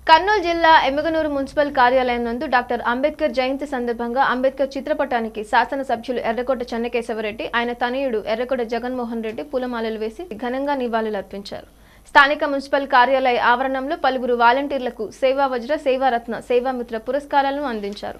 కర్నూలు జిల్లా ఎమ్మిగనూరు మున్సిపల్ కార్యాలయం నందు డాక్టర్ అంబేద్కర్ జయంతి సందర్భంగా అంబేద్కర్ చిత్రపటానికి శాసనసభ్యులు ఎర్రకోట చెన్నకేశవరెడ్డి ఆయన తనయుడు ఎర్రకోట జగన్మోహన్ రెడ్డి పూలమాలలు వేసి ఘనంగా నివాళులర్పించారు స్థానిక మున్సిపల్ కార్యాలయ ఆవరణంలో పలువురు వాలంటీర్లకు సేవా వజ్ర సేవారత్న సేవామిత్ర పురస్కారాలను అందించారు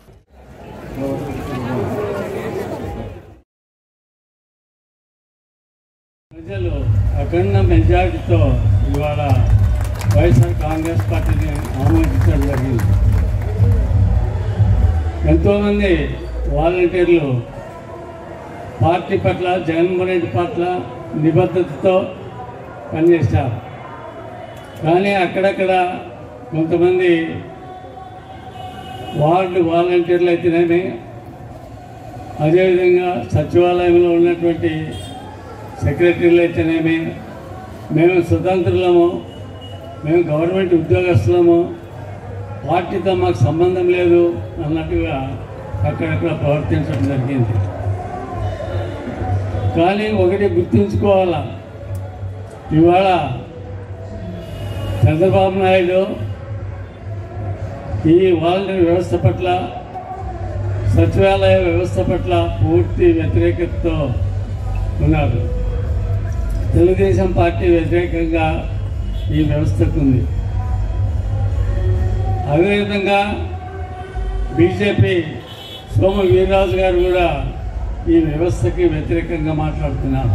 ప్రజలు అఖండ మెజారిటీతో ఇవాళ వైఎస్ఆర్ కాంగ్రెస్ పార్టీని ఆమోదించడం జరిగింది ఎంతోమంది వాలంటీర్లు పార్టీ పట్ల జగన్మోహన్ రెడ్డి పట్ల నిబద్ధతతో పనిచేశారు కానీ అక్కడక్కడ కొంతమంది వార్డు వాలంటీర్లు అయితేనేమి అదేవిధంగా సచివాలయంలో ఉన్నటువంటి సెక్రటరీలు అయితేనేమి మేము స్వతంత్రులము మేము గవర్నమెంట్ ఉద్యోగస్తులము పార్టీతో మాకు సంబంధం లేదు అన్నట్టుగా అక్కడక్కడ ప్రవర్తించడం జరిగింది కానీ ఒకటి గుర్తుంచుకోవాలా ఇవాళ చంద్రబాబు నాయుడు ఈ వాలంటీర్ వ్యవస్థ పట్ల సచివాలయ వ్యవస్థ పట్ల పూర్తి వ్యతిరేకతతో ఉన్నారు తెలుగుదేశం పార్టీ వ్యతిరేకంగా ఈ వ్యవస్థకు ఉంది అదేవిధంగా బీజేపీ సోమ వీర్రాజు గారు కూడా ఈ వ్యవస్థకి వ్యతిరేకంగా మాట్లాడుతున్నారు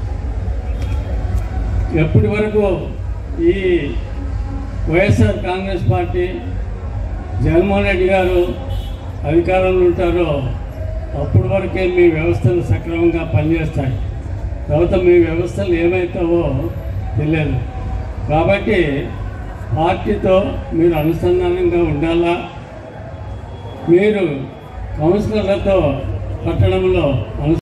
ఎప్పటి వరకు ఈ వైఎస్ఆర్ కాంగ్రెస్ పార్టీ జగన్మోహన్ రెడ్డి గారు అధికారంలో ఉంటారో అప్పటి వరకే మీ వ్యవస్థలు సక్రమంగా పనిచేస్తాయి తర్వాత మీ వ్యవస్థలు ఏమవుతావో తెలియదు కాబట్టి పార్టీతో మీరు అనుసంధానంగా ఉండాలా మీరు కౌన్సిలర్లతో పట్టణంలో అను